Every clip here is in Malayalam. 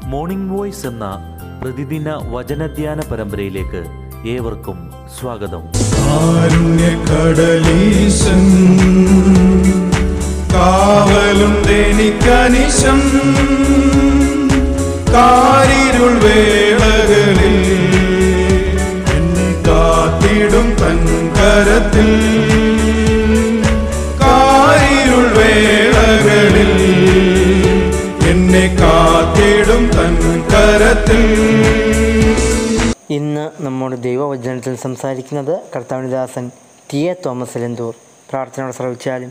മോർണിംഗ് വോയ്സ് എന്ന പ്രതിദിന വചനധ്യാന പരമ്പരയിലേക്ക് ഏവർക്കും സ്വാഗതം കാരുണ്യക്കടലീശൻ കാവലുണ്ടെനിക്കനിശം കാരിരുൾ വേളകളിൽ എന്നെ കാത്തിടും തൻ കരത്തിൽ കാരിരുൾ വേളകളിൽ എന്നെ കാത്തിടും തൻ കരത്തിൽ ഇന്ന് നമ്മുടെ ദൈവവചനത്തിൽ സംസാരിക്കുന്നത് കർത്താവിനിദാസൻ ടി എ തോമസ് എലന്തൂർ പ്രാർത്ഥനയോടെ ശ്രവിച്ചാലും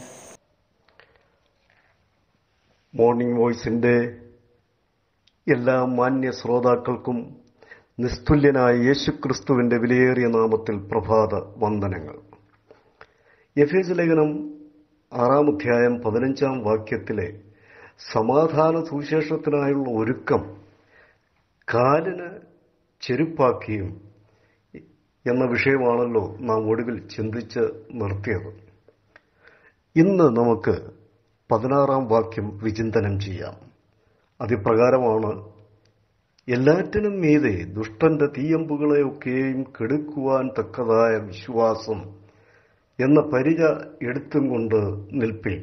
മോർണിംഗ് വോയിസിൻ്റെ എല്ലാ മാന്യ ശ്രോതാക്കൾക്കും നിസ്തുല്യനായ യേശുക്രിസ്തുവിൻ്റെ വിലയേറിയ നാമത്തിൽ പ്രഭാത വന്ദനങ്ങൾ എഫേസ് ലേഖനം ആറാം അധ്യായം പതിനഞ്ചാം വാക്യത്തിലെ സമാധാന സുവിശേഷത്തിനായുള്ള ഒരുക്കം കാലിന് ചെരുപ്പാക്കിയും എന്ന വിഷയമാണല്ലോ നാം ഒടുവിൽ ചിന്തിച്ച് നിർത്തിയത് ഇന്ന് നമുക്ക് പതിനാറാം വാക്യം വിചിന്തനം ചെയ്യാം അതിപ്രകാരമാണ് എല്ലാറ്റിനും മീതെ ദുഷ്ടന്റെ തീയമ്പുകളെയൊക്കെയും കെടുക്കുവാൻ തക്കതായ വിശ്വാസം എന്ന പരിച എടുത്തും കൊണ്ട് നിൽപ്പിൽ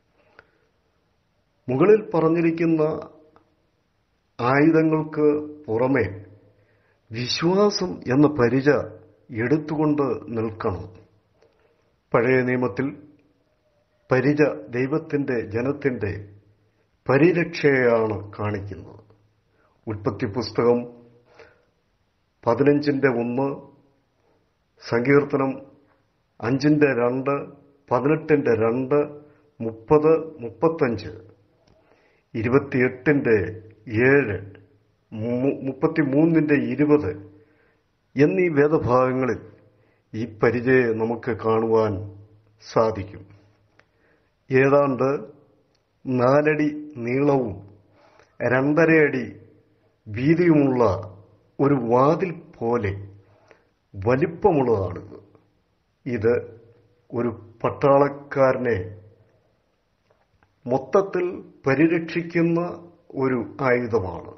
മുകളിൽ പറഞ്ഞിരിക്കുന്ന ആയുധങ്ങൾക്ക് പുറമെ വിശ്വാസം എന്ന പരിച എടുത്തുകൊണ്ട് നിൽക്കണം പഴയ നിയമത്തിൽ പരിച ദൈവത്തിന്റെ ജനത്തിന്റെ പരിരക്ഷയാണ് കാണിക്കുന്നത് ഉൽപ്പത്തി പുസ്തകം പതിനഞ്ചിന്റെ ഒന്ന് സങ്കീർത്തനം അഞ്ചിന്റെ രണ്ട് പതിനെട്ടിന്റെ രണ്ട് മുപ്പത് മുപ്പത്തഞ്ച് ഇരുപത്തിയെട്ടിന്റെ ഏഴ് മു- മുപ്പത്തിമൂന്നിന്റെ ഇരുപത് എന്നീ വേദഭാഗങ്ങളിൽ ഈ പരിചയം നമുക്ക് കാണുവാൻ സാധിക്കും ഏതാണ്ട് നാലടി നീളവും രണ്ടര അടി വീതിയുമുള്ള ഒരു വാതിൽ പോലെ വലിപ്പമുള്ളതാണിത് ഇത് ഒരു പട്ടാളക്കാരനെ മൊത്തത്തിൽ പരിരക്ഷിക്കുന്ന ഒരു ആയുധമാണ്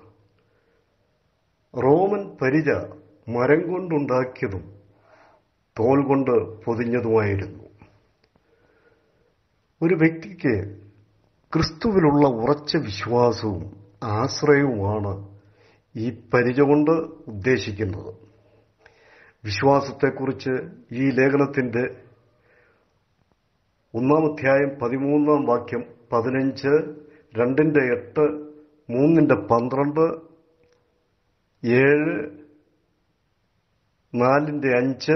റോമൻ പരിച മരം കൊണ്ടുണ്ടാക്കിയതും തോൽ കൊണ്ട് പൊതിഞ്ഞതുമായിരുന്നു ഒരു വ്യക്തിക്ക് ക്രിസ്തുവിലുള്ള ഉറച്ച വിശ്വാസവും ആശ്രയവുമാണ് ഈ പരിച കൊണ്ട് ഉദ്ദേശിക്കുന്നത് വിശ്വാസത്തെക്കുറിച്ച് ഈ ലേഖനത്തിന്റെ ഒന്നാം അധ്യായം പതിമൂന്നാം വാക്യം പതിനഞ്ച് രണ്ടിന്റെ എട്ട് മൂന്നിന്റെ പന്ത്രണ്ട് ഏഴ് നാലിന്റെ അഞ്ച്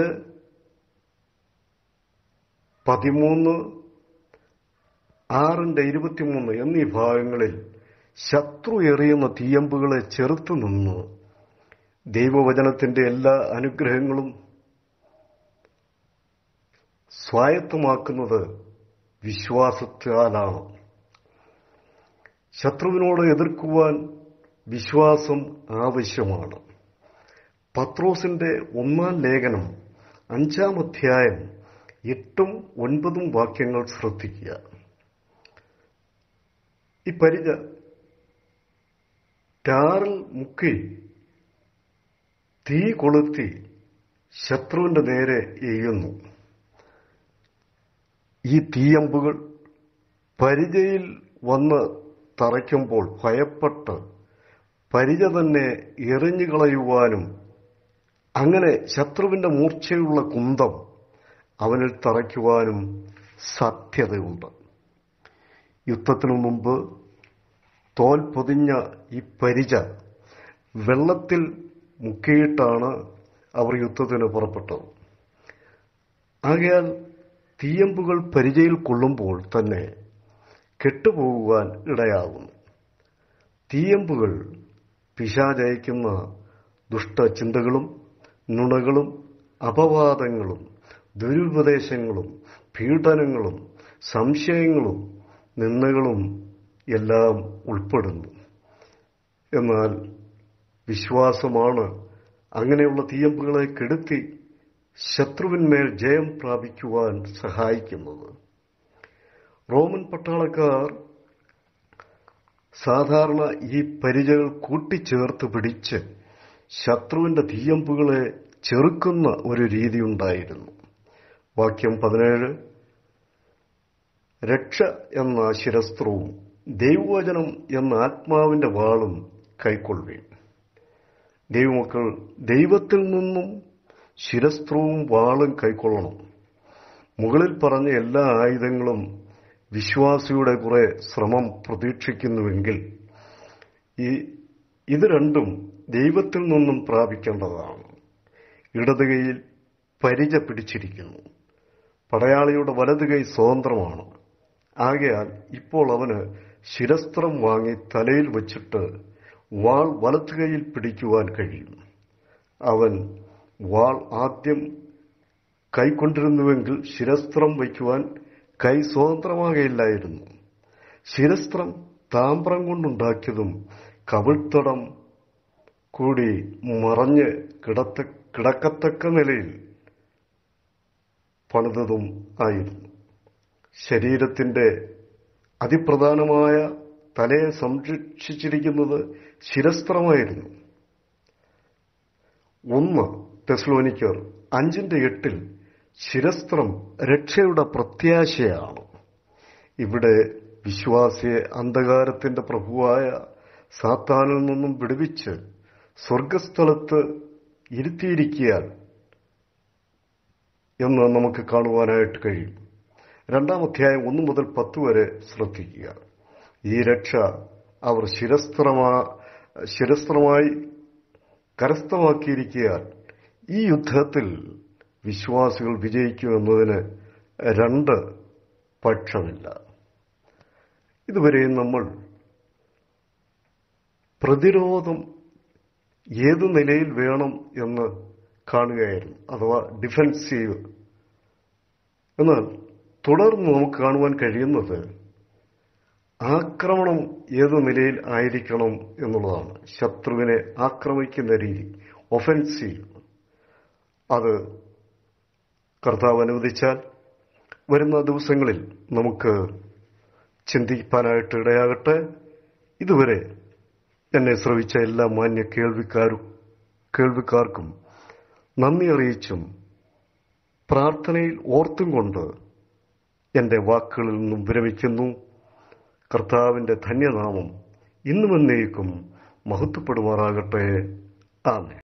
പതിമൂന്ന് ആറിന്റെ ഇരുപത്തിമൂന്ന് എന്നീ ഭാഗങ്ങളിൽ ശത്രു എറിയുന്ന തീയമ്പുകളെ ചെറുത്തു നിന്ന് ദൈവവചനത്തിന്റെ എല്ലാ അനുഗ്രഹങ്ങളും സ്വായത്തമാക്കുന്നത് വിശ്വാസത്താലാണ് ശത്രുവിനോട് എതിർക്കുവാൻ വിശ്വാസം ആവശ്യമാണ് പത്രോസിന്റെ ഒന്നാം ലേഖനം അഞ്ചാം അധ്യായം എട്ടും ഒൻപതും വാക്യങ്ങൾ ശ്രദ്ധിക്കുക ഈ പരിച ടാറിൽ മുക്കി തീ കൊളുത്തി ശത്രുവിന്റെ നേരെ എയ്യുന്നു ഈ തീയമ്പുകൾ പരിചയിൽ വന്ന് തറയ്ക്കുമ്പോൾ ഭയപ്പെട്ട് പരിച തന്നെ എറിഞ്ഞു കളയുവാനും അങ്ങനെ ശത്രുവിന്റെ മൂർച്ചയുള്ള കുന്തം അവനിൽ തറയ്ക്കുവാനും സാധ്യതയുണ്ട് യുദ്ധത്തിനു മുമ്പ് തോൽ പൊതിഞ്ഞ ഈ പരിച വെള്ളത്തിൽ മുക്കിയിട്ടാണ് അവർ യുദ്ധത്തിന് പുറപ്പെട്ടത് ആകയാൽ തീയമ്പുകൾ പരിചയിൽ കൊള്ളുമ്പോൾ തന്നെ കെട്ടുപോകുവാൻ ഇടയാകുന്നു തീയമ്പുകൾ പിശാചയക്കുന്ന ദുഷ്ടചിന്തകളും നുണകളും അപവാദങ്ങളും ദുരുപദേശങ്ങളും പീഡനങ്ങളും സംശയങ്ങളും നിന്ദകളും എല്ലാം ഉൾപ്പെടുന്നു എന്നാൽ വിശ്വാസമാണ് അങ്ങനെയുള്ള തീയമ്പുകളെ കെടുത്തി ശത്രുവിന്മേൽ ജയം പ്രാപിക്കുവാൻ സഹായിക്കുന്നത് റോമൻ പട്ടാളക്കാർ സാധാരണ ഈ പരിചകൾ കൂട്ടിച്ചേർത്ത് പിടിച്ച് ശത്രുവിന്റെ തീയമ്പുകളെ ചെറുക്കുന്ന ഒരു രീതി ഉണ്ടായിരുന്നു വാക്യം പതിനേഴ് രക്ഷ എന്ന ശിരസ്ത്രവും ദൈവവചനം എന്ന ആത്മാവിന്റെ വാളും കൈക്കൊള്ളുകയും ദൈവമക്കൾ ദൈവത്തിൽ നിന്നും ശിരസ്ത്രവും വാളും കൈക്കൊള്ളണം മുകളിൽ പറഞ്ഞ എല്ലാ ആയുധങ്ങളും വിശ്വാസിയുടെ കുറെ ശ്രമം പ്രതീക്ഷിക്കുന്നുവെങ്കിൽ ഈ ഇത് രണ്ടും ദൈവത്തിൽ നിന്നും പ്രാപിക്കേണ്ടതാണ് ഇടത് കൈയിൽ പരിച പിടിച്ചിരിക്കുന്നു പടയാളിയുടെ വലത് കൈ സ്വതന്ത്രമാണ് ആകയാൽ ഇപ്പോൾ അവന് ശിരസ്ത്രം വാങ്ങി തലയിൽ വച്ചിട്ട് വാൾ വലത്ത് കൈയിൽ പിടിക്കുവാൻ കഴിയും അവൻ വാൾ ആദ്യം കൈക്കൊണ്ടിരുന്നുവെങ്കിൽ ശിരസ്ത്രം വയ്ക്കുവാൻ കൈ സ്വതന്ത്രമാകയില്ലായിരുന്നു ശിരസ്ത്രം താമ്രം കൊണ്ടുണ്ടാക്കിയതും കവിൾത്തടം കൂടി മറഞ്ഞ് കിടത്ത കിടക്കത്തക്ക നിലയിൽ പണിതതും ആയിരുന്നു ശരീരത്തിന്റെ അതിപ്രധാനമായ തലയെ സംരക്ഷിച്ചിരിക്കുന്നത് ശിരസ്ത്രമായിരുന്നു ഒന്ന് തെസ്ലോനിക്കർ അഞ്ചിന്റെ എട്ടിൽ ശിരസ്ത്രം രക്ഷയുടെ പ്രത്യാശയാണ് ഇവിടെ വിശ്വാസിയെ അന്ധകാരത്തിന്റെ പ്രഭുവായ സാത്താനിൽ നിന്നും വിടുവിച്ച് സ്വർഗസ്ഥലത്ത് ഇരുത്തിയിരിക്കിയാൽ എന്ന് നമുക്ക് കാണുവാനായിട്ട് കഴിയും രണ്ടാം അധ്യായം ഒന്ന് മുതൽ പത്ത് വരെ ശ്രദ്ധിക്കുക ഈ രക്ഷ അവർ ശിരസ്ത്രമാ ശിരസ്ത്രമായി കരസ്ഥമാക്കിയിരിക്കിയാൽ ഈ യുദ്ധത്തിൽ വിശ്വാസികൾ വിജയിക്കുമെന്നതിന് രണ്ട് പക്ഷമില്ല ഇതുവരെയും നമ്മൾ പ്രതിരോധം ഏത് നിലയിൽ വേണം എന്ന് കാണുകയായിരുന്നു അഥവാ ഡിഫൻസീവ് എന്നാൽ തുടർന്ന് നമുക്ക് കാണുവാൻ കഴിയുന്നത് ആക്രമണം ഏത് നിലയിൽ ആയിരിക്കണം എന്നുള്ളതാണ് ശത്രുവിനെ ആക്രമിക്കുന്ന രീതി ഒഫൻസീവ് അത് കർത്താവ് അനുവദിച്ചാൽ വരുന്ന ദിവസങ്ങളിൽ നമുക്ക് ചിന്തിപ്പാനായിട്ട് ഇടയാകട്ടെ ഇതുവരെ എന്നെ ശ്രവിച്ച എല്ലാ മാന്യ കേൾവിക്കാരും കേൾവിക്കാർക്കും നന്ദി അറിയിച്ചും പ്രാർത്ഥനയിൽ ഓർത്തും കൊണ്ട് എന്റെ വാക്കുകളിൽ നിന്നും വിരമിക്കുന്നു കർത്താവിന്റെ ധന്യനാമം ഇന്നും എന്നേക്കും മഹത്വപ്പെടുമാറാകട്ടെ ആമേ